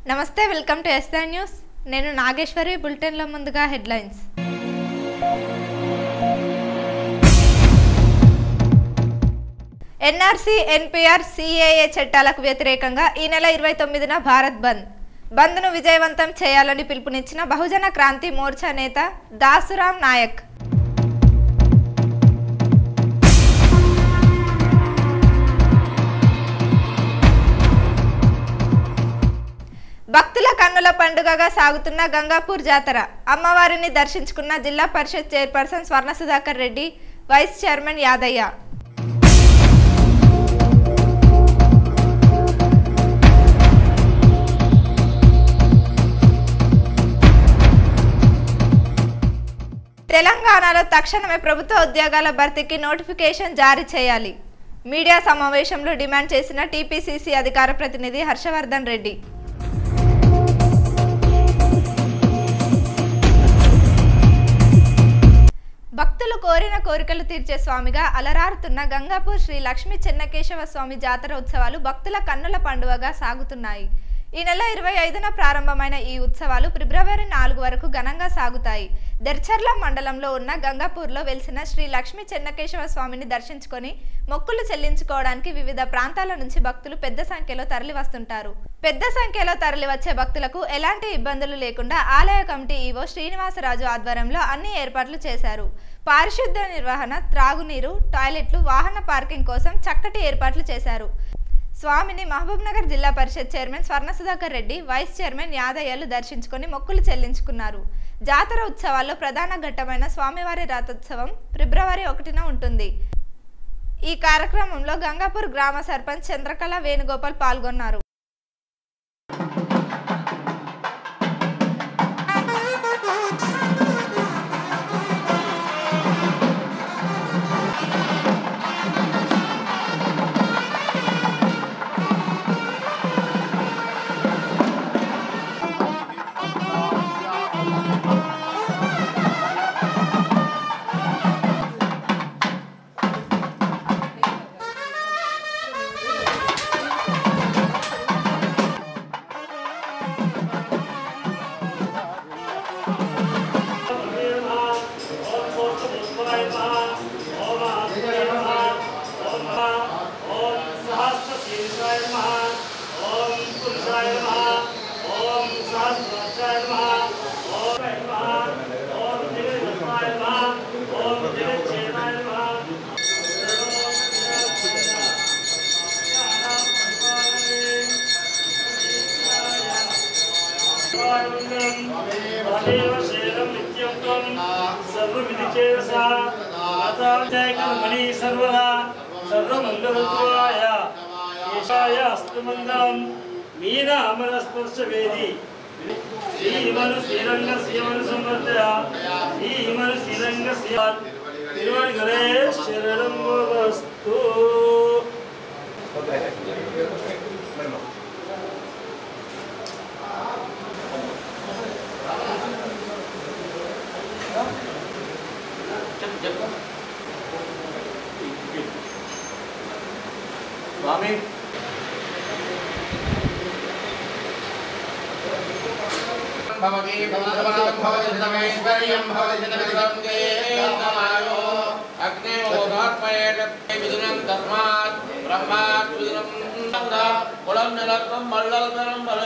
నమస్తే welcome to SI news నేను నాగేశ్వరి బులెటిన్లో ముందుగా హెడ్లైన్స్ ఎన్ఆర్సీ ఎన్పిఆర్ సిఏఏ చట్టాలకు వ్యతిరేకంగా ఈ నెల ఇరవై తొమ్మిదిన భారత్ బంద్ బంద్ను విజయవంతం చేయాలని పిలుపునిచ్చిన బహుజన క్రాంతి మోర్చా నేత దాసురాం నాయక్ భక్తుల కన్నుల పండుగగా సాగుతున్న గంగాపూర్ జాతర అమ్మవారిని దర్శించుకున్న జిల్లా Parishad chairperson Swarna Sudhakar Reddy vice chairman Yadaiah తెలంగాణలో తక్షణమే ప్రభుత్వ ఉద్యోగాల భర్తీకి నోటిఫికేషన్ జారీ చేయాలి మీడియా సమావేశంలో డిమాండ్ చేసిన టీపీసీసీ అధికార ప్రతినిధి హర్షవర్ధన్ రెడ్డి భక్తులు కోరిన కోరికలు తీర్చే స్వామిగా అలరారుతున్న గంగాపూర్ శ్రీ లక్ష్మీ చెన్నకేశవ స్వామి జాతర ఉత్సవాలు భక్తుల కన్నుల పండుగగా సాగుతున్నాయి ఈ నెల ఇరవై ఐదున ప్రారంభమైన ఈ ఉత్సవాలు ఫిబ్రవరి నాలుగు వరకు ఘనంగా సాగుతాయి దెర్చర్ల మండలంలో ఉన్న గంగాపూర్లో వెలిసిన శ్రీ లక్ష్మీ చెన్నకేశవ స్వామిని దర్శించుకొని మొక్కులు చెల్లించుకోవడానికి వివిధ ప్రాంతాల నుంచి భక్తులు పెద్ద సంఖ్యలో తరలి వస్తుంటారు పెద్ద సంఖ్యలో తరలి వచ్చే భక్తులకు ఎలాంటి ఇబ్బందులు లేకుండా ఆలయ కమిటీ ఈవో శ్రీనివాసరాజు ఆధ్వర్యంలో అన్ని ఏర్పాట్లు చేశారు పారిశుద్ధ్య నిర్వహణ త్రాగునీరు టాయిలెట్లు వాహన పార్కింగ్ కోసం చక్కటి ఏర్పాట్లు చేశారు స్వామిని మహబూబ్నగర్ జిల్లా Parishad chairman Swarna Sudhakar Reddy vice chairman యాదయ్యలు దర్శించుకొని మొక్కులు చెల్లించుకున్నారు జాతర ఉత్సవాల్లో ప్రధాన ఘట్టమైన స్వామివారి రథోత్సవం ఫిబ్రవరి ఒకటిన ఉంటుంది ఈ కార్యక్రమంలో గంగాపూర్ గ్రామ సర్పంచ్ చంద్రకళ వేణుగోపాల్ పాల్గొన్నారు మణి సర్వదా సర్వమంగళత్వాయ ఏషాయ అస్తమందం మీనామరస్పర్శ వేది శ్రీమను శ్రీరంగ శ్రీమను సమర్థయ శ్రీమను శ్రీరంగ శ్రీ తిరువణిగలే శరణం వస్తు స్వామి భవతి భవతమనం భవతి శతమైశ్వర్యం భవతి శతవిధం దేవమాయో అగ్నేయోదాత్మయేన విదునం తస్మాత్ బ్రహ్మాత్ విదునం నంద కులం నిలత్వం మల్లల్పరం బల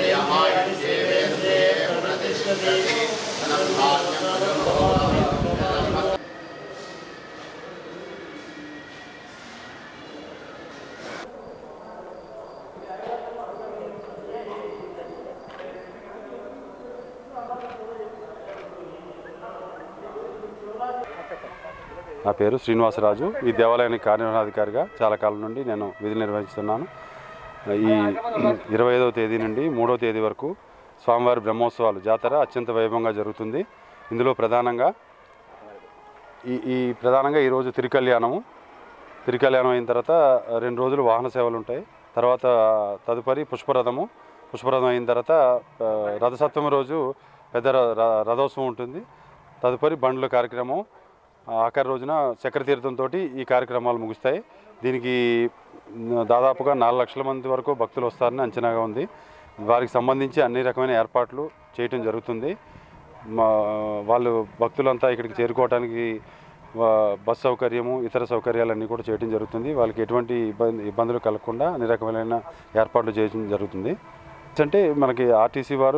నా పేరు శ్రీనివాసరాజు ఈ దేవాలయానికి కార్యనిర్వహణాధికారిగా చాలా కాలం నుండి నేను విధులు నిర్వహిస్తున్నాను ఈ ఇరవై ఐదవ తేదీ నుండి మూడవ తేదీ వరకు స్వామివారి బ్రహ్మోత్సవాలు జాతర అత్యంత వైభవంగా జరుగుతుంది ఇందులో ప్రధానంగా ఈ ఈ ప్రధానంగా ఈరోజు తిరుకల్యాణము తిరుకల్యాణం అయిన తర్వాత రెండు రోజులు వాహన సేవలు ఉంటాయి తర్వాత తదుపరి పుష్పరథము పుష్పరథం అయిన తర్వాత ఆ, రథసప్తమి రోజు పెద్ద ర- ర- రథోత్సవం ఉంటుంది తదుపరి బండ్ల కార్యక్రమం ఆ, ఆఖరి రోజున చక్రతీర్థంతో ఈ కార్యక్రమాలు ముగుస్తాయి దీనికి మ్, దాదాపుగా నాలుగు లక్షల మంది వరకు భక్తులు వస్తారని అంచనాగా ఉంది వారికి సంబంధించి అన్ని రకమైన ఏర్పాట్లు చేయటం జరుగుతుంది మా వాళ్ళు భక్తులంతా ఇక్కడికి చేరుకోవడానికి వా- బస్ సౌకర్యము ఇతర సౌకర్యాలన్నీ కూడా చేయడం జరుగుతుంది వాళ్ళకి ఎటువంటి ఇబ్బంది ఇబ్బందులు కలగకుండా అన్ని రకమైన ఏర్పాట్లు చేయడం జరుగుతుంది అంటే మనకి ఆర్టీసీ వారు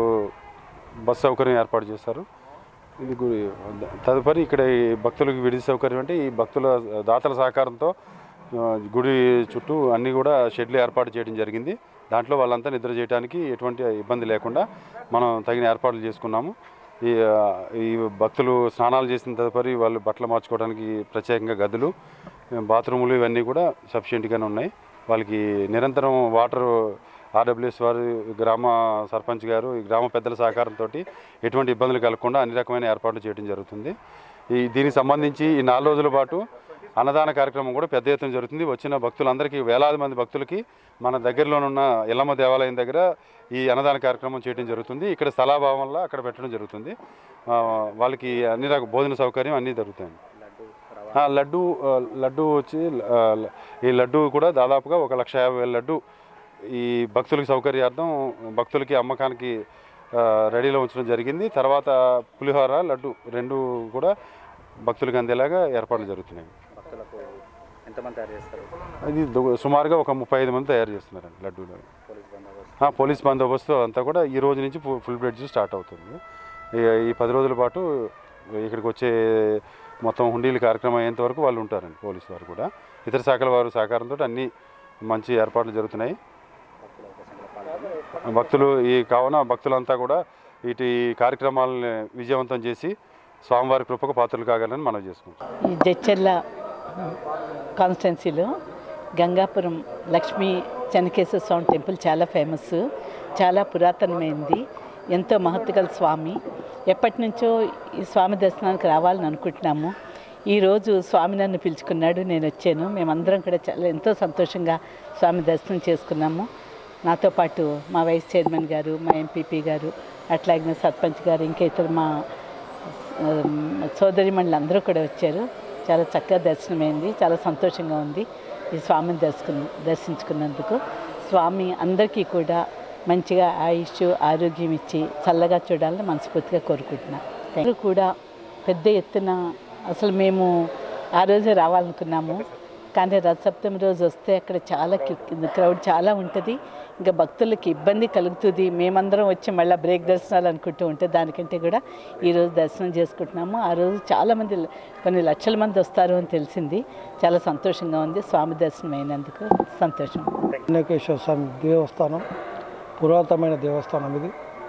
బస్ సౌకర్యం ఏర్పాటు చేస్తారు ఇది గురి తదుపరి ఇక్కడ ఈ భక్తులకు విడిది సౌకర్యం అంటే ఈ భక్తుల దాతల సహకారంతో ఆ, గుడి చుట్టూ అన్నీ కూడా షెడ్లు ఏర్పాటు చేయడం జరిగింది దాంట్లో వాళ్ళంతా నిద్ర చేయడానికి ఎటువంటి ఇబ్బంది లేకుండా మనం తగిన ఏర్పాట్లు చేసుకున్నాము ఈ ఆ, ఈ భక్తులు స్నానాలు చేసిన తదుపరి వాళ్ళు బట్టలు మార్చుకోవడానికి ప్రత్యేకంగా గదులు బాత్రూములు ఇవన్నీ కూడా సఫిషియెంట్గానే ఉన్నాయి వాళ్ళకి నిరంతరం వాటర్ ఆర్డబ్ల్యూఎస్ వారు గ్రామ సర్పంచ్ గారు ఈ గ్రామ పెద్దల సహకారంతో ఎటువంటి ఇబ్బందులు కలగకుండా అన్ని రకమైన ఏర్పాట్లు చేయడం జరుగుతుంది ఈ దీనికి సంబంధించి ఈ నాలుగు రోజుల పాటు అన్నదాన కార్యక్రమం కూడా పెద్ద ఎత్తున జరుగుతుంది వచ్చిన భక్తులందరికీ వేలాది మంది భక్తులకి మన దగ్గరలోనున్న ఎల్లమ్మ దేవాలయం దగ్గర ఈ అన్నదాన కార్యక్రమం చేయడం జరుగుతుంది ఇక్కడ స్థలాభావం వల్ల అక్కడ పెట్టడం జరుగుతుంది ఆ, వాళ్ళకి అన్ని రకాల భోజన సౌకర్యం అన్నీ దొరుకుతాయి ఆ, లడ్డు ఆ, లడ్డు వచ్చి ఆ, ఈ లడ్డు కూడా దాదాపుగా ఒక లక్ష యాభై వేల లడ్డు ఈ భక్తులకి సౌకర్యార్థం భక్తులకి అమ్మకానికి ఆ, రెడీలో ఉంచడం జరిగింది తర్వాత పులిహోర లడ్డు రెండు కూడా భక్తులకు అందేలాగా ఏర్పాట్లు జరుగుతున్నాయి భక్తులకు ఎంతమంది తయారు చేస్తారు ఇది దు- సుమారుగా ఒక ముప్పై ఐదు మంది తయారు చేస్తున్నారండి లడ్డూలు పోలీస్ బందోబస్తు ఆ, పోలీస్ బందోబస్తు అంతా కూడా ఈ రోజు నుంచి ఫు- ఫుల్ బ్లెడ్జ్ స్టార్ట్ అవుతుంది ఈ- ఈ పది రోజుల పాటు ఇక్కడికి వచ్చే మొత్తం హుండీల కార్యక్రమం అయ్యేంత వరకు వాళ్ళు ఉంటారండి పోలీసు వారు కూడా ఇతర శాఖల వారు సహకారంతో అన్ని మంచి ఏర్పాట్లు జరుగుతున్నాయి భక్తుల అవకాశంలో పాల్గొని భక్తులు ఈ కావున భక్తులంతా కూడా ఇటు ఈ కార్యక్రమాలను విజయవంతం చేసి స్వామివారి కృపకు పాత్రలు కాగలని మనం చేసుకుంటాం ఈ జడ్చెర్ల కాన్స్టెన్సీలో గంగాపురం లక్ష్మీ చెన్నకేశ్వర స్వామి టెంపుల్ చాలా ఫేమస్ చాలా పురాతనమైంది ఎంతో మహత్తుగల స్వామి ఎప్పటి నుంచో ఈ స్వామి దర్శనానికి రావాలని అనుకుంటున్నాము ఈరోజు స్వామి నన్ను పిలుచుకున్నాడు నేను వచ్చాను మేమందరం కూడా చాలా ఎంతో సంతోషంగా స్వామి దర్శనం చేసుకున్నాము నాతో పాటు మా వైస్ చైర్మన్ గారు మా ఎంపీపీ గారు అట్లాగే సర్పంచ్ గారు ఇంకా ఇతర మా సోదరి అందరూ కూడా వచ్చారు చాలా చక్కగా దర్శనమైంది చాలా సంతోషంగా ఉంది ఈ స్వామిని దర్శకుని దర్శించుకున్నందుకు స్వామి అందరికీ కూడా మంచిగా ఆయుష్ ఆరోగ్యం ఇచ్చి చల్లగా చూడాలని మనస్ఫూర్తిగా కోరుకుంటున్నాను అందరూ కూడా పెద్ద ఎత్తున అసలు మేము ఆ రోజే రావాలనుకున్నాము కానీ రథసప్తమి రోజు వస్తే అక్కడ చాలా క్రౌడ్ చాలా ఉంటుంది ఇంకా భక్తులకి ఇబ్బంది కలుగుతుంది మేమందరం వచ్చి మళ్ళీ బ్రేక్ దర్శనాలు అనుకుంటూ ఉంటే దానికంటే కూడా ఈరోజు దర్శనం చేసుకుంటున్నాము ఆ రోజు చాలామంది కొన్ని లక్షల మంది వస్తారు అని తెలిసింది చాలా సంతోషంగా ఉంది స్వామి దర్శనం అయినందుకు సంతోషం చెన్నకేశ్వర స్వామి దేవస్థానం పురాతనమైన దేవస్థానం ఇది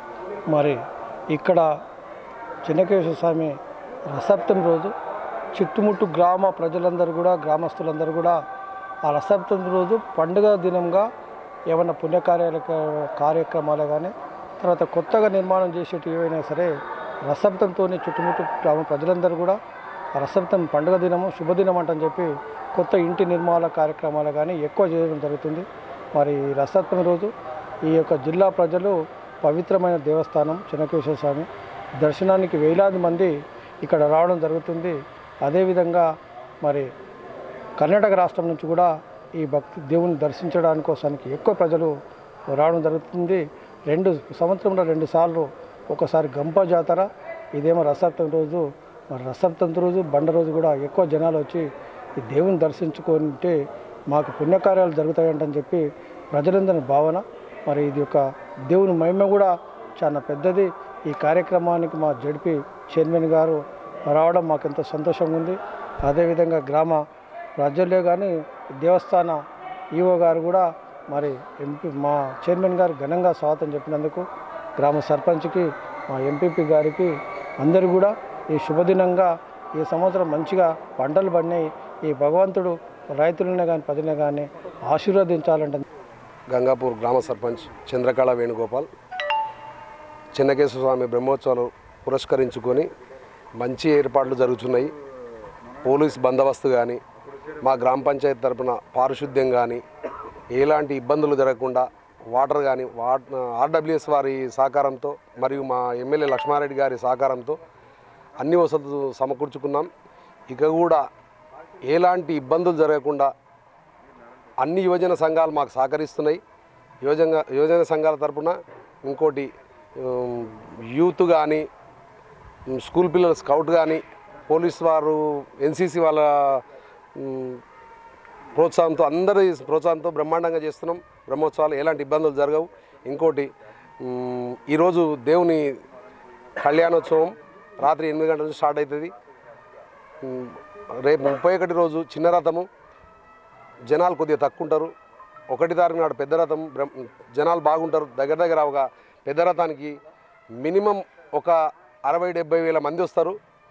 మరి ఇక్కడ చెన్నకేశ్వర స్వామి రసప్తమి రోజు చుట్టుముట్టు గ్రామ ప్రజలందరూ కూడా గ్రామస్తులందరూ కూడా ఆ రసప్తమి రోజు పండుగ దినంగా ఏమన్నా పుణ్యకార్యాల కార్యక్రమాలు కానీ తర్వాత కొత్తగా నిర్మాణం చేసేటి ఏవైనా సరే రసప్తంతోనే చుట్టుముట్టు గ్రామ ప్రజలందరూ కూడా ఆ రసప్తం పండుగ దినము శుభదినం అంటని చెప్పి కొత్త ఇంటి నిర్మాణ కార్యక్రమాలు కానీ ఎక్కువ చేయడం జరుగుతుంది మరి ఈ రసప్తమి రోజు ఈ యొక్క జిల్లా ప్రజలు పవిత్రమైన దేవస్థానం చెన్నకేశ్వర స్వామి దర్శనానికి వేలాది మంది ఇక్కడ రావడం జరుగుతుంది అదేవిధంగా మరి కర్ణాటక రాష్ట్రం నుంచి కూడా ఈ భక్తి దేవుని దర్శించడానికి కోసానికి ఎక్కువ ప్రజలు రావడం జరుగుతుంది రెండు సంవత్సరంలో రెండు సార్లు ఒకసారి గంప జాతర ఇదేమో రసప్తమి రోజు మరి రసప్తమి రోజు బండ రోజు కూడా ఎక్కువ జనాలు వచ్చి ఈ దేవుని దర్శించుకుంటే మాకు పుణ్యకార్యాలు జరుగుతాయంటని చెప్పి ప్రజలందరి భావన మరి ఇది ఒక దేవుని మహిమ కూడా చాలా పెద్దది ఈ కార్యక్రమానికి మా జడిపి చైర్మన్ గారు రావడం మాకు ఎంతో సంతోషంగా ఉంది అదేవిధంగా గ్రామ ప్రజలే కానీ దేవస్థాన ఈఓ గారు కూడా మరి ఎంపీ మా చైర్మన్ గారు ఘనంగా స్వాగతం చెప్పినందుకు గ్రామ సర్పంచ్కి మా ఎంపీపీ గారికి అందరూ కూడా ఈ శుభదినంగా ఈ సంవత్సరం మంచిగా పంటలు పడినాయి ఈ భగవంతుడు రైతులనే కానీ ప్రజలనే కానీ ఆశీర్వదించాలంటే గంగాపూర్ గ్రామ సర్పంచ్ చంద్రకళ వేణుగోపాల్ చెన్నకేశ్వర స్వామి బ్రహ్మోత్సవాలు పురస్కరించుకొని మంచి ఏర్పాట్లు జరుగుతున్నాయి పోలీస్ బందోబస్తు కానీ మా గ్రామ పంచాయతీ తరపున పారిశుద్ధ్యం కానీ ఎలాంటి ఇబ్బందులు జరగకుండా వాటర్ కానీ వా ఆర్డబ్ల్యూఎస్ వారి సహకారంతో మరియు మా ఎమ్మెల్యే లక్ష్మారెడ్డి గారి సహకారంతో అన్ని వసతులు సమకూర్చుకున్నాం ఇక కూడా ఎలాంటి ఇబ్బందులు జరగకుండా అన్ని యువజన సంఘాలు మాకు సహకరిస్తున్నాయి యోజన యోజన సంఘాల తరపున ఇంకోటి ఉమ్, యూత్ కానీ ఉమ్, స్కూల్ పిల్లల స్కౌట్ కానీ పోలీస్ వారు ఎన్సీసీ వాళ్ళ ఉమ్, ప్రోత్సాహంతో అందరి ప్రోత్సాహంతో బ్రహ్మాండంగా చేస్తున్నాం బ్రహ్మోత్సవాలు ఎలాంటి ఇబ్బందులు జరగవు ఇంకోటి ఉమ్, ఈరోజు దేవుని కళ్యాణోత్సవం రాత్రి ఎనిమిది గంటల నుంచి స్టార్ట్ అవుతుంది ఉమ్, రేపు ముప్పై ఒకటి రోజు చిన్న రథము జనాలు కొద్దిగా తక్కువ ఉంటారు ఒకటి తారీఖు నాడు పెద్ద రథం బ్రహ్మ జనాలు బాగుంటారు దగ్గర దగ్గర ఒక పెద్ద రథానికి మినిమం ఒక అరవై డెబ్బై వేల మంది వస్తారు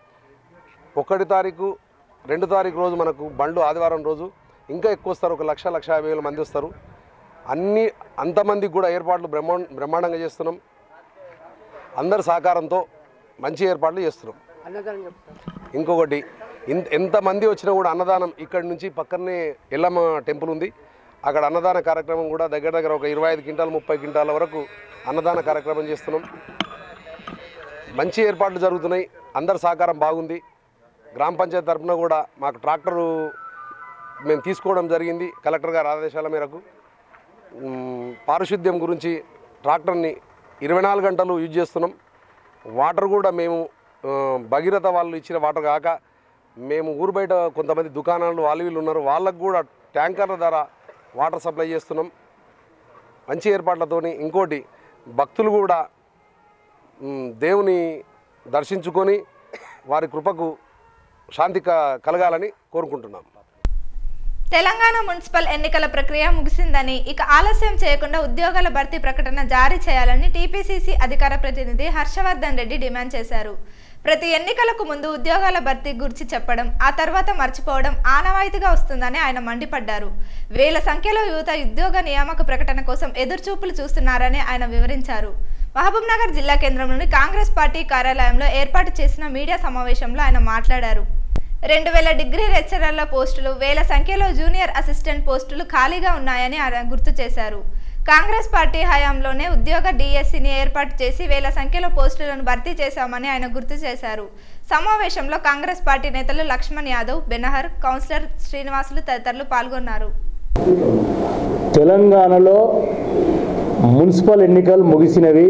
ఒకటి తారీఖు రెండు తారీఖు రోజు మనకు బండ్లు ఆదివారం రోజు ఇంకా ఎక్కువ వస్తారు ఒక లక్ష లక్ష యాభై వేల మంది వస్తారు అన్ని అంతమందికి కూడా ఏర్పాట్లు బ్రహ్మాండ బ్రహ్మాండంగా చేస్తున్నాం అందరి సహకారంతో మంచి ఏర్పాట్లు చేస్తున్నాం ఇంకొకటి ఇంత ఎంతమంది వచ్చినా కూడా అన్నదానం ఇక్కడి నుంచి పక్కనే ఎల్లమ్మ టెంపుల్ ఉంది అక్కడ అన్నదాన కార్యక్రమం కూడా దగ్గర దగ్గర ఒక ఇరవై ఐదు క్వింటాలు ముప్పై క్వింటాల వరకు అన్నదాన కార్యక్రమం చేస్తున్నాం మంచి ఏర్పాట్లు జరుగుతున్నాయి అందరి సహకారం బాగుంది గ్రామ పంచాయతీ తరఫున కూడా మాకు ట్రాక్టరు మేము తీసుకోవడం జరిగింది కలెక్టర్ గారి ఆదేశాల మేరకు మ్, పారిశుద్ధ్యం గురించి ట్రాక్టర్ని ఇరవై నాలుగు గంటలు యూజ్ చేస్తున్నాం వాటర్ కూడా మేము ఆ, భగీరథ వాళ్ళు ఇచ్చిన వాటర్ కాక మేము ఊరు బయట కొంతమంది దుకాణాలు వాళ్ళు వీళ్ళు ఉన్నారు వాళ్ళకు కూడా ట్యాంకర్ల ద్వారా వాటర్ సప్లై చేస్తున్నాం మంచి ఏర్పాట్లతోని ఇంకోటి భక్తులు కూడా మ్, దేవుని దర్శించుకొని వారి కృపకు శాంతి క- కలగాలని కోరుకుంటున్నాం తెలంగాణ మున్సిపల్ ఎన్నికల ప్రక్రియ ముగిసిందని ఇక ఆలస్యం చేయకుండా ఉద్యోగాల భర్తీ ప్రకటన జారీ చేయాలని టీపీసీసీ అధికార ప్రతినిధి హర్షవర్ధన్ రెడ్డి డిమాండ్ చేశారు ప్రతి ఎన్నికలకు ముందు ఉద్యోగాల భర్తీ గురించి చెప్పడం ఆ తర్వాత మర్చిపోవడం ఆనవాయితీగా వస్తుందని ఆయన మండిపడ్డారు వేల సంఖ్యలో యువత ఉద్యోగ నియామక ప్రకటన కోసం ఎదురుచూపులు చూస్తున్నారని ఆయన వివరించారు మహబూబ్ నగర్ జిల్లా కేంద్రంలోని కాంగ్రెస్ పార్టీ కార్యాలయంలో ఏర్పాటు చేసిన మీడియా సమావేశంలో ఆయన మాట్లాడారు రెండు వేల డిగ్రీ లెక్చరర్ల పోస్టులు వేల సంఖ్యలో జూనియర్ అసిస్టెంట్ పోస్టులు ఖాళీగా ఉన్నాయని ఆయన గుర్తు చేశారు కాంగ్రెస్ పార్టీ హయాంలోనే ఉద్యోగ డిఎస్సిని ఏర్పాటు చేసి వేల సంఖ్యలో పోస్టులను భర్తీ చేశామని ఆయన గుర్తు చేశారు సమావేశంలో కాంగ్రెస్ పార్టీ నేతలు లక్ష్మణ్ యాదవ్ బెనహర్ కౌన్సిలర్ శ్రీనివాసులు తదితరులు పాల్గొన్నారు తెలంగాణలో మున్సిపల్ ఎన్నికలు ముగిసినవి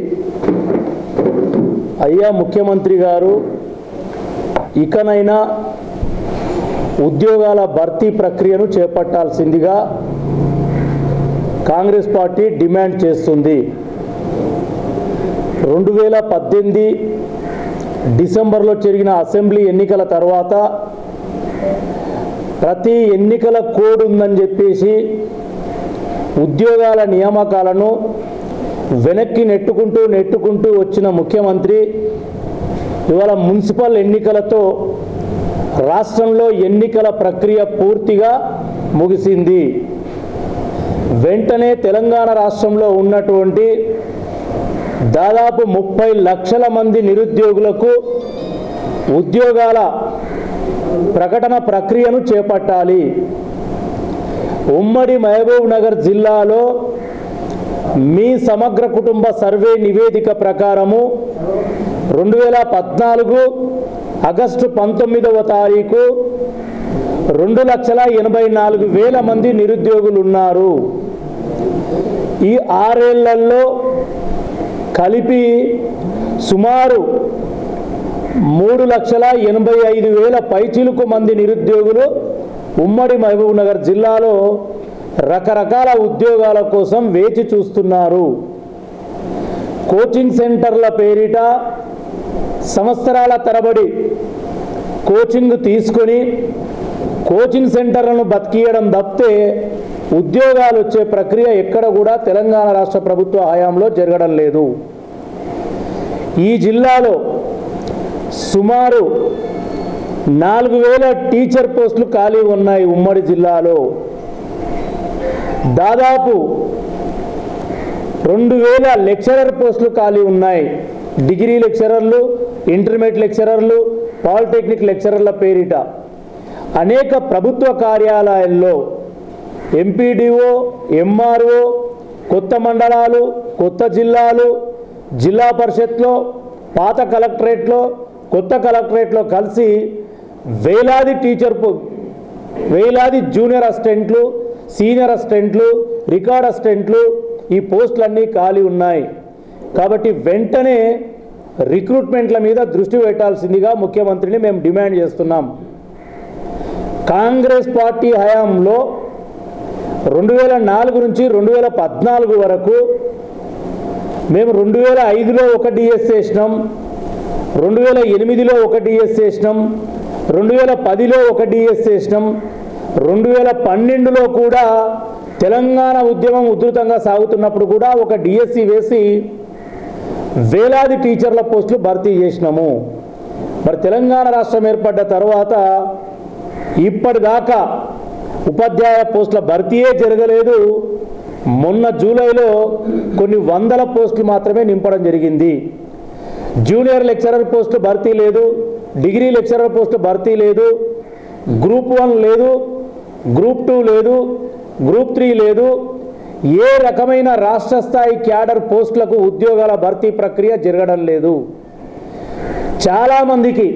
అయ్యా ముఖ్యమంత్రి గారు ఇకనైనా ఉద్యోగాల భర్తీ ప్రక్రియను చేపట్టాల్సిందిగా కాంగ్రెస్ పార్టీ డిమాండ్ చేస్తుంది రెండు వేల పద్దెనిమిది డిసెంబర్లో జరిగిన అసెంబ్లీ ఎన్నికల తర్వాత ప్రతి ఎన్నికల కోడ్ ఉందని చెప్పేసి ఉద్యోగాల నియామకాలను వెనక్కి నెట్టుకుంటూ నెట్టుకుంటూ వచ్చిన ముఖ్యమంత్రి ఇవాళ మున్సిపల్ ఎన్నికలతో రాష్ట్రంలో ఎన్నికల ప్రక్రియ పూర్తిగా ముగిసింది వెంటనే తెలంగాణ రాష్ట్రంలో ఉన్నటువంటి దాదాపు ముప్పై లక్షల మంది నిరుద్యోగులకు ఉద్యోగాల ప్రకటన ప్రక్రియను చేపట్టాలి ఉమ్మడి మహబూబ్ నగర్ జిల్లాలో మీ సమగ్ర కుటుంబ సర్వే నివేదిక ప్రకారము రెండు వేల పద్నాలుగు ఆగస్టు పంతొమ్మిదవ తారీఖు రెండు లక్షల ఎనభై నాలుగు వేల మంది నిరుద్యోగులు ఉన్నారు ఈ ఆరేళ్లలో కలిపి సుమారు మూడు లక్షల ఎనభై ఐదు వేల పైచిలుకు మంది నిరుద్యోగులు ఉమ్మడి మహబూబ్ నగర్ జిల్లాలో రకరకాల ఉద్యోగాల కోసం వేచి చూస్తున్నారు కోచింగ్ సెంటర్ల పేరిట సంవత్సరాల తరబడి కోచింగ్ తీసుకొని కోచింగ్ సెంటర్లను బతికియడం తప్పితే ఉద్యోగాలు వచ్చే ప్రక్రియ ఎక్కడ కూడా తెలంగాణ రాష్ట్ర ప్రభుత్వ హయాంలో జరగడం లేదు ఈ జిల్లాలో సుమారు నాలుగు వేల టీచర్ పోస్టులు ఖాళీ ఉన్నాయి ఉమ్మడి జిల్లాలో దాదాపు రెండు వేల లెక్చరర్ పోస్టులు ఖాళీ ఉన్నాయి degree lecturers intermediate lecturers polytechnic లెక్చరర్ల పేరిట అనేక ప్రభుత్వ కార్యాలయాల్లో ఎంపీడీఓ ఎంఆర్ఓ కొత్త మండలాలు కొత్త జిల్లాలు జిల్లా పరిషత్లో పాత కలెక్టరేట్లో కొత్త కలెక్టరేట్లో కలిసి వేలాది టీచర్ పో- వేలాది జూనియర్ అసిస్టెంట్లు సీనియర్ అసిస్టెంట్లు రికార్డ్ అసిస్టెంట్లు ఈ పోస్టులన్నీ ఖాళీ ఉన్నాయి కాబట్టి వెంటనే రిక్రూట్మెంట్ల మీద దృష్టి పెట్టాల్సిందిగా ముఖ్యమంత్రిని మేము డిమాండ్ చేస్తున్నాం కాంగ్రెస్ పార్టీ హయాంలో రెండు వేల నాలుగు నుంచి రెండు వేల పద్నాలుగు వరకు మేము రెండు వేల ఐదులో ఒక డిఎస్ చేసినాం రెండు వేల ఎనిమిదిలో ఒక డిఎస్ చేసినాం రెండు వేల పదిలో ఒక డిఎస్ చేసినాం రెండు వేల పన్నెండులో కూడా తెలంగాణ ఉద్యమం ఉధృతంగా సాగుతున్నప్పుడు కూడా ఒక డిఎస్సి వేసి వేలాది టీచర్ల పోస్టులు భర్తీ చేసినాము మరి తెలంగాణ రాష్ట్రం ఏర్పడ్డ తర్వాత ఇప్పటిదాకా ఉపాధ్యాయ పోస్టుల భర్తీయే జరగలేదు మొన్న జూలైలో కొన్ని వందల పోస్టులు మాత్రమే నింపడం జరిగింది జూనియర్ లెక్చరర్ పోస్టు భర్తీ లేదు డిగ్రీ లెక్చరర్ పోస్టు భర్తీ లేదు గ్రూప్ వన్ లేదు గ్రూప్ టూ లేదు గ్రూప్ త్రీ లేదు ఏ రకమైన రాష్ట్ర స్థాయి క్యాడర్ పోస్టులకు ఉద్యోగాల భర్తీ ప్రక్రియ జరగడం లేదు చాలామందికి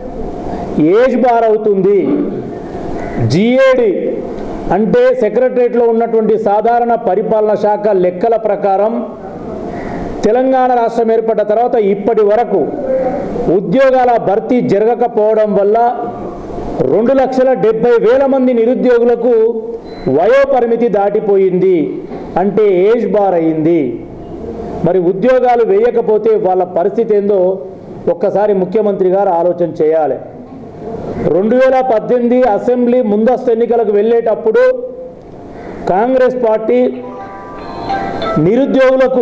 ఏజ్ బార్ అవుతుంది జిఏడి అంటే సెక్రటరేట్లో ఉన్నటువంటి సాధారణ పరిపాలన శాఖ లెక్కల ప్రకారం తెలంగాణ రాష్ట్రం ఏర్పడ్డ తర్వాత ఇప్పటి వరకు ఉద్యోగాల భర్తీ జరగకపోవడం వల్ల రెండు లక్షల డెబ్బై వేల మంది నిరుద్యోగులకు వయోపరిమితి దాటిపోయింది అంటే ఏజ్ బార్ అయింది మరి ఉద్యోగాలు వేయకపోతే వాళ్ళ పరిస్థితి ఏందో ఒక్కసారి ముఖ్యమంత్రి గారు ఆలోచన చేయాలి రెండు వేల పద్దెనిమిది అసెంబ్లీ ముందస్తు ఎన్నికలకు వెళ్ళేటప్పుడు కాంగ్రెస్ పార్టీ నిరుద్యోగులకు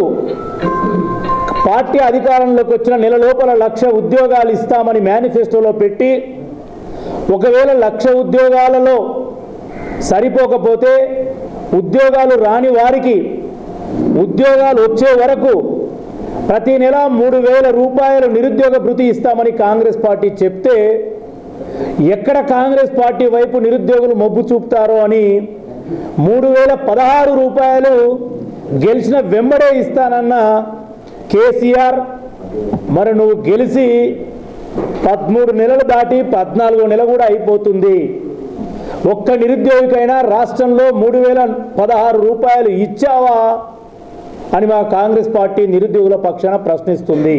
పార్టీ అధికారంలోకి వచ్చిన నెల లోపల లక్ష ఉద్యోగాలు ఇస్తామని మేనిఫెస్టోలో పెట్టి ఒకవేళ లక్ష ఉద్యోగాలలో సరిపోకపోతే ఉద్యోగాలు రాని వారికి ఉద్యోగాలు వచ్చే వరకు ప్రతి నెల మూడు వేల రూపాయలు నిరుద్యోగ భృతి ఇస్తామని కాంగ్రెస్ పార్టీ చెప్తే ఎక్కడ కాంగ్రెస్ పార్టీ వైపు నిరుద్యోగులు మొగ్గు చూపుతారో అని మూడు వేల పదహారు రూపాయలు గెలిచిన వెంబడే ఇస్తానన్న కేసీఆర్ మరి నువ్వు గెలిచి పదమూడు నెలలు దాటి పద్నాలుగో నెల కూడా అయిపోతుంది ఒక్క నిరుద్యోగికైనా రాష్ట్రంలో మూడు వేల పదహారు రూపాయలు ఇచ్చావా అని మా కాంగ్రెస్ పార్టీ నిరుద్యోగుల పక్షాన ప్రశ్నిస్తుంది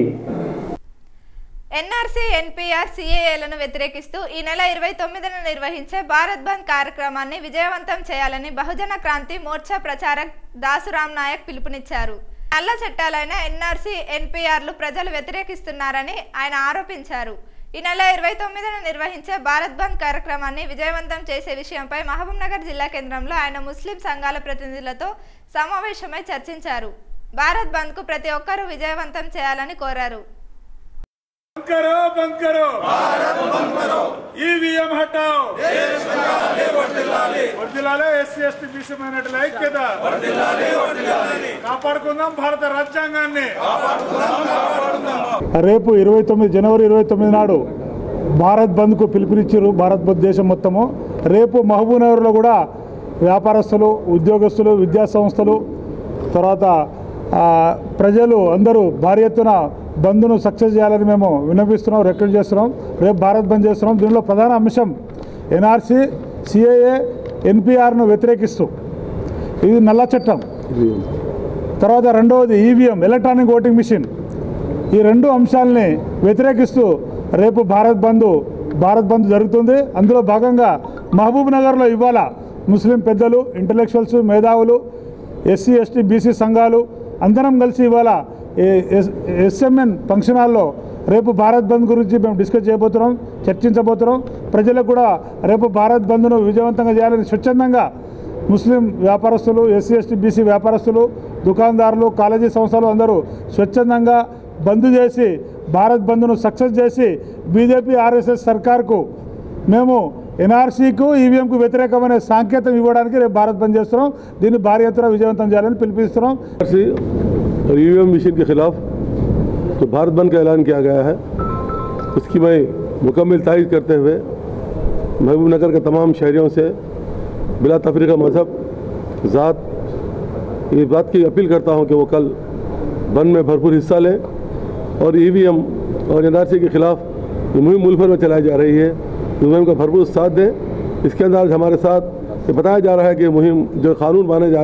ఎన్ఆర్సీ ఎన్పిఆర్ సిఏఏలను వ్యతిరేకిస్తూ ఈ నెల ఇరవై తొమ్మిదిన నిర్వహించే భారత్ బంద్ కార్యక్రమాన్ని విజయవంతం చేయాలని బహుజన క్రాంతి మోర్చా ప్రచారక్ దాసురామ్ నాయక్ పిలుపునిచ్చారు నల్ల చట్టాలైన ఎన్ఆర్సీ ఎన్పిఆర్లు ప్రజలు వ్యతిరేకిస్తున్నారని ఆయన ఆరోపించారు ఈ నెల ఇరవై తొమ్మిదిన నిర్వహించే భారత్ బంద్ కార్యక్రమాన్ని విజయవంతం చేసే విషయంపై మహబూబ్ నగర్ జిల్లా కేంద్రంలో ఆయన ముస్లిం సంఘాల ప్రతినిధులతో సమావేశమై చర్చించారు భారత్ బంద్కు ప్రతి ఒక్కరూ విజయవంతం చేయాలని కోరారు बंद करो बंद करो ఈవీఎం హటాओ వర్దిలాలే ఎస్సీ ఎస్టీ బీసీ మైనార్టీల ఐక్యత కాపాడుకుందాం భారత రాజ్యాంగాన్ని రేపు ఇరవై తొమ్మిది జనవరి ఇరవై తొమ్మిది నాడు భారత్ బంద్కు పిలుపునిచ్చారు భారత్ బంద్ దేశం మొత్తము రేపు మహబూబ్నగర్లో కూడా వ్యాపారస్తులు ఉద్యోగస్తులు విద్యా సంస్థలు తర్వాత ఆ, ప్రజలు అందరూ భారీ ఎత్తున బంద్ను సక్సెస్ చేయాలని మేము విన్నపిస్తున్నాం రిక్వెస్ట్ చేస్తున్నాం రేపు భారత్ బంద్ చేస్తున్నాం దీనిలో ప్రధాన అంశం ఎన్ఆర్సీ సిఏఏ ఎన్పిఆర్ను వ్యతిరేకిస్తూ ఇది నల్ల చట్టం తర్వాత రెండవది ఈవీఎం ఎలక్ట్రానిక్ ఓటింగ్ మిషన్ ఈ రెండు అంశాలని వ్యతిరేకిస్తూ రేపు భారత్ బంద్ భారత్ బంద్ జరుగుతుంది అందులో భాగంగా మహబూబ్ నగర్లో ఇవాళ ముస్లిం పెద్దలు ఇంటలెక్చువల్స్ మేధావులు ఎస్సీ ఎస్టీ బీసీ సంఘాలు అందరం కలిసి ఇవాళ ఎస్ఎంఎన్ ఫంక్షన్ హాల్లో రేపు భారత్ బంద్ గురించి మేము డిస్కస్ చేయబోతున్నాం చర్చించబోతున్నాం ప్రజలకు కూడా రేపు భారత్ బంద్ను విజయవంతంగా చేయాలని స్వచ్ఛందంగా ముస్లిం వ్యాపారస్తులు ఎస్సీ ఎస్టీ బీసీ వ్యాపారస్తులు దుకాణదారులు కాలేజీ సంస్థలు అందరూ స్వచ్ఛందంగా బంద్ చేసి భారత్ బంద్ను సక్సెస్ చేసి బీజేపీ ఆర్ఎస్ఎస్ సర్కార్కు మేము ఎన్ఆర్సీకు ఈవీఎంకు వ్యతిరేకమైన సాంకేతం ఇవ్వడానికి రేపు భారత్ బంద్ చేస్తున్నాం దీన్ని భారీ ఎత్తున విజయవంతం చేయాలని పిలిపిస్తున్నాం और ईवीएम मशीन के खिलाफ जो भारत बंद का ऐलान किया गया है उसकी मैं मुकम्मल तारीफ करते हुए महबूब नगर के तमाम शहरियों से बिला तफरीका मज़हब ज़ात ये बात की अपील करता हूँ कि वो कल बंद में भरपूर हिस्सा लें और ईवीएम और एनआरसी के खिलाफ ये मुहिम मुल्क भर में चलाई जा रही है इस मुहिम का भरपूर साथ दें इसके अंदर आज हमारे साथ ये बताया जा रहा है कि मुहिम जो कानून माने जा रहे हैं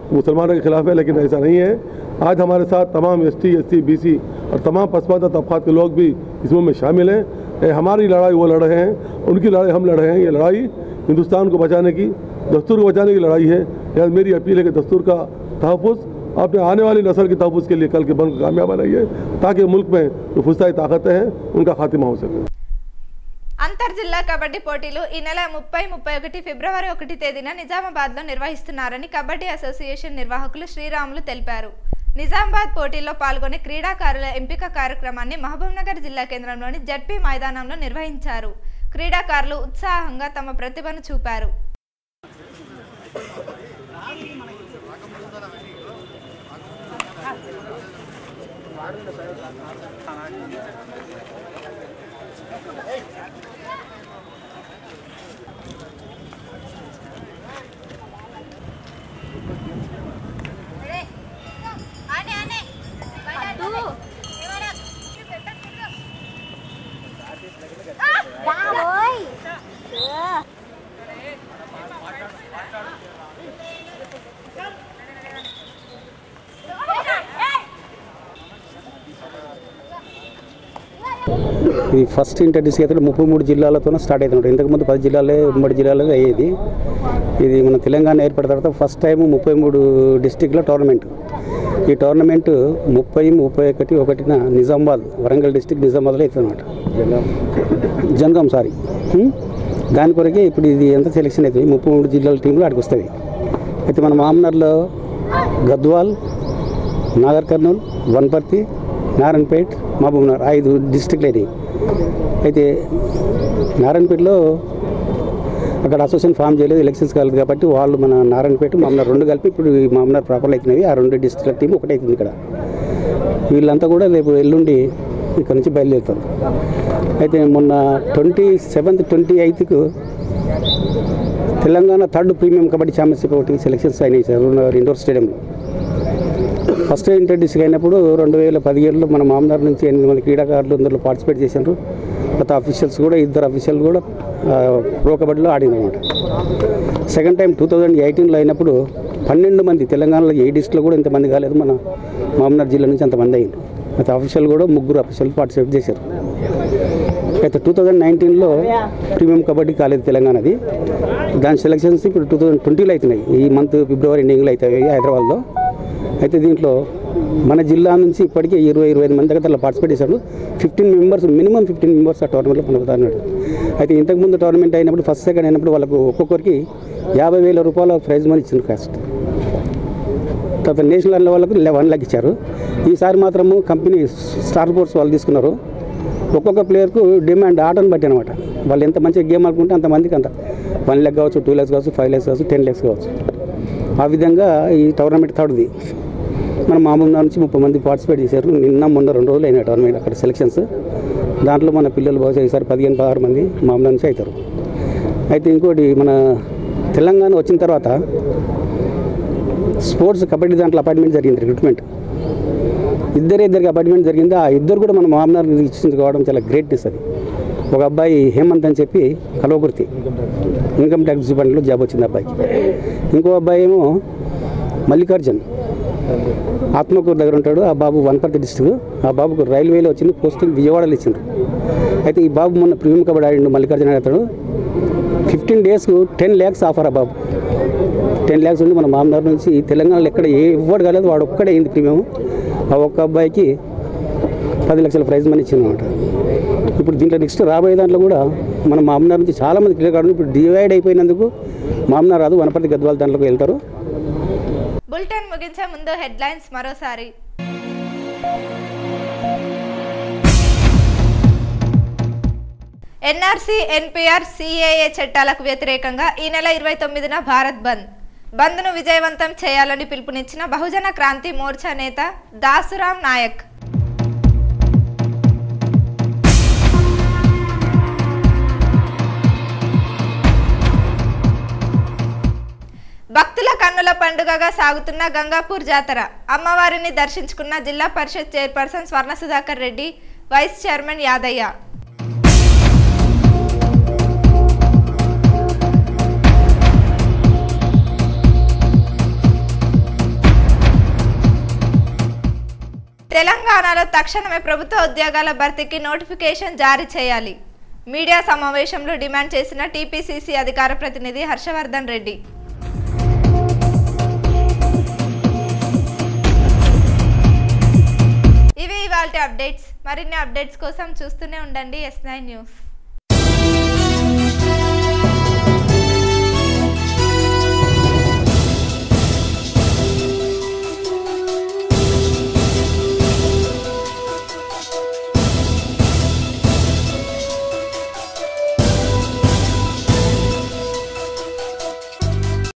मुसलमानों के खिलाफ है लेकिन ऐसा नहीं है आज हमारे साथ तमाम S T S C B C और तमाम पसमानदा तबक़ात के लोग भी इसमें में शामिल हैं ये हमारी लड़ाई वो लड़ रहे हैं उनकी लड़ाई हम लड़ रहे हैं ये लड़ाई हिंदुस्तान को बचाने की दस्तूर को बचाने की लड़ाई है यह मेरी अपील है कि दस्तूर का तहफ़ अपने आने वाली नस्ल के तहफ़ के लिए कल के बन को कामयाब बनाइए ताकि मुल्क में जो फुस्ताई ताकतें हैं उनका खात्मा हो सके అంతర్ జిల్లా కబడ్డీ పోటీలు ఈ నెల ముప్పై ముప్పై ఒకటి ఫిబ్రవరి ఒకటి తేదీన నిజామాబాద్లో నిర్వహిస్తున్నారని కబడ్డీ అసోసియేషన్ నిర్వాహకులు శ్రీరాములు తెలిపారు నిజామాబాద్ పోటీల్లో పాల్గొనే క్రీడాకారుల ఎంపిక కార్యక్రమాన్ని మహబూబ్నగర్ జిల్లా కేంద్రంలోని జడ్పీ మైదానంలో నిర్వహించారు క్రీడాకారులు ఉత్సాహంగా తమ ప్రతిభను చూపారు ఇది ఫస్ట్ ఇంటర్డిస్ అయితే ముప్పై మూడు జిల్లాలతోనే స్టార్ట్ అవుతుంది ఇంతకుముందు పది జిల్లాలే ఉమ్మడి జిల్లాలో అయ్యేది ఇది మన తెలంగాణ ఏర్పడిన తర్వాత ఫస్ట్ టైం ముప్పై మూడు డిస్టిక్లో టోర్నమెంట్ ఈ టోర్నమెంట్ ముప్పై ముప్పై ఒకటి ఒకటిన నిజామాబాద్ వరంగల్ డిస్టిక్ నిజామాబాద్లో అవుతుంది అనమాట జంగం సారీ హ్మ్? దాని కొరకే ఇప్పుడు ఇది ఎంత సెలెక్షన్ అవుతుంది ముప్పై మూడు జిల్లాల టీంలు ఆడికి వస్తుంది అయితే మన మామనర్లో గద్వాల్ నాగర్ కర్నూల్ వన్పర్తి నారాయణపేట్ మహబూబ్నగర్ ఐదు డిస్టిక్లు అయినాయి అయితే నారాయణపేటలో అక్కడ అసోసియేషన్ ఫామ్ చేయలేదు ఎలక్షన్స్ కాలేదు కాబట్టి వాళ్ళు మన నారాయణపేట మామూలు రెండు కలిపి ఇప్పుడు ఈ మామూలు ప్రాపర్లు అవుతున్నాయి ఆ రెండు డిస్ట్రిక్ట్ల టీం ఒకటే అవుతుంది ఇక్కడ వీళ్ళంతా కూడా రేపు ఎల్లుండి ఇక్కడ నుంచి బయలుదేరుతారు అయితే మొన్న ట్వంటీ సెవెంత్ ట్వంటీ ఎయిత్కు Telangana third premium kabaddi championship ఒకటి సెలక్షన్స్ అయినాయి సార్ రెండు- ఇండోర్ స్టేడియంలో ఫస్ట్ ఇంటర్ డిస్ట్రిక్ట్ అయినప్పుడు రెండు వేల పదిహేడులో మన మామనార్ నుంచి ఎనిమిది మంది క్రీడాకారులు అందులో పార్టిసిపేట్ చేశారు కొత్త అఫీషియల్స్ కూడా ఇద్దరు అఫీషియల్ కూడా ఆ, ప్రో కబడ్డీలో ఆడింది అనమాట సెకండ్ టైం టూ థౌజండ్ ఎయిటీన్లో అయినప్పుడు పన్నెండు మంది తెలంగాణలో ఏ డిస్ట్రిక్ట్లో కూడా ఇంతమంది కాలేదు మన మామనార్ జిల్లా నుంచి అంతమంది అయ్యింది అయితే అఫీషియల్ కూడా ముగ్గురు అఫీషియల్ పార్టిసిపేట్ చేశారు అయితే టూ థౌజండ్ నైన్టీన్లో ప్రీమియం కబడ్డీ కాలేదు తెలంగాణది దాని సెలక్షన్స్ ఇప్పుడు టూ థౌజండ్ ట్వంటీలో అవుతున్నాయి ఈ మంత్ ఫిబ్రవరి ఎండింగ్లో అవుతాయి హైదరాబాద్లో అయితే దీంట్లో మన జిల్లా నుంచి ఇప్పటికే ఇరవై ఇరవై ఐదు మంది దగ్గర అలా పార్టిసిపేట్ చేశాడు fifteen members minimum fifteen members ఆ టోర్నమెంట్లో మనకు అన్నాడు అయితే ఇంతకుముందు టోర్నమెంట్ అయినప్పుడు ఫస్ట్ సెకండ్ అయినప్పుడు వాళ్ళకు ఒక్కొక్కరికి యాభై వేల రూపాయల ప్రైజ్ మనీ ఇచ్చింది కాస్ట్ తర్వాత నేషనల్ లెవెల్ వాళ్ళకు వన్ లాక్ ఇచ్చారు ఈసారి మాత్రము కంపెనీ స్టార్ స్పోర్ట్స్ వాళ్ళు తీసుకున్నారు ఒక్కొక్క ప్లేయర్కు డిమాండ్ ఆటను బట్టి అనమాట వాళ్ళు ఎంత మంచిగా గేమ్ ఆడుకుంటే అంతమందికి అంత వన్ ల్యాక్ కావచ్చు టూ ల్యాక్స్ కావచ్చు ఫైవ్ ల్యాక్స్ కావచ్చు టెన్ ల్యాక్స్ కావచ్చు ఆ విధంగా ఈ టోర్నమెంట్ థర్డ్ది మన మామూలు నుంచి ముప్పై మంది పార్టిసిపేట్ చేశారు నిన్న మొన్న రెండు రోజులు అయిన టోర్నమెంట్ అక్కడ సెలక్షన్స్ దాంట్లో మన పిల్లలు బహుశా ఈసారి పదిహేను పదహారు మంది మామూలు నుంచి అవుతారు అయితే ఇంకోటి మన తెలంగాణ వచ్చిన తర్వాత స్పోర్ట్స్ కబడ్డీ దాంట్లో అపాయింట్మెంట్ జరిగింది రిక్రూట్మెంట్ ఇద్దరే ఇద్దరికి అపాయింట్మెంట్ జరిగింది ఆ ఇద్దరు కూడా మన మామనార్ ఇచ్చించుకోవడం చాలా గ్రేట్నెస్ అది ఒక అబ్బాయి హేమంత్ అని చెప్పి కలవకుర్తి ఇన్కమ్ ట్యాక్స్ డిపార్ట్మెంట్లో జాబ్ వచ్చింది అబ్బాయికి ఇంకో అబ్బాయి ఏమో మల్లికార్జున్ ఆత్మకూరు దగ్గర ఉంటాడు ఆ బాబు వనపర్తి డిస్ట్రిక్ట్ ఆ బాబుకు రైల్వేలో వచ్చింది పోస్టింగ్ విజయవాడలో ఇచ్చిండ్రు అయితే ఈ బాబు మొన్న ప్రీమియం కబడ్డీ ఆడిండు మల్లికార్జున ఆడతాడు ఫిఫ్టీన్ డేస్కు టెన్ ల్యాక్స్ ఆఫర్ ఆ బాబు టెన్ ల్యాక్స్ ఉంది మన మామనార్ నుంచి తెలంగాణలో ఎక్కడ ఏ ఇవ్వడు కాలేదు వాడు ఒక్కడే అయింది ప్రీమియం ఆ ఒక్క అబ్బాయికి పది లక్షల ప్రైజ్ మనీ ఇచ్చింది అనమాట ఇప్పుడు దీంట్లో నెక్స్ట్ రాబోయే దాంట్లో కూడా మన మామనార్ నుంచి చాలామంది క్రీడాకారులు ఇప్పుడు డివైడ్ అయిపోయినందుకు మామనార్ రాదు వనపర్తి గద్వాల దాంట్లోకి వెళ్తారు బులెటిన్ ముగించే ముందు హెడ్లైన్స్ మరోసారి ఎన్ఆర్సీ ఎన్పిఆర్ సిఏఏ చట్టాలకు వ్యతిరేకంగా ఈ నెల ఇరవై తొమ్మిదిన భారత్ బంద్ బంద్ను విజయవంతం చేయాలని పిలుపునిచ్చిన బహుజన క్రాంతి మోర్చా నేత దాసురాం నాయక్ భక్తుల కన్నుల పండుగగా సాగుతున్న గంగాపూర్ జాతర అమ్మవారిని దర్శించుకున్న జిల్లా Parishad chairperson Swarna Sudhakar Reddy vice chairman Yadaiah తెలంగాణలో తక్షణమే ప్రభుత్వ ఉద్యోగాల భర్తీకి నోటిఫికేషన్ జారీ చేయాలి మీడియా సమావేశంలో డిమాండ్ చేసిన టీపీసీసీ అధికార ప్రతినిధి హర్షవర్ధన్ రెడ్డి ఇవి ఇవాళ అప్డేట్స్ మరిన్ని అప్డేట్స్ కోసం చూస్తూనే ఉండండి ఎస్ నైన్ న్యూస్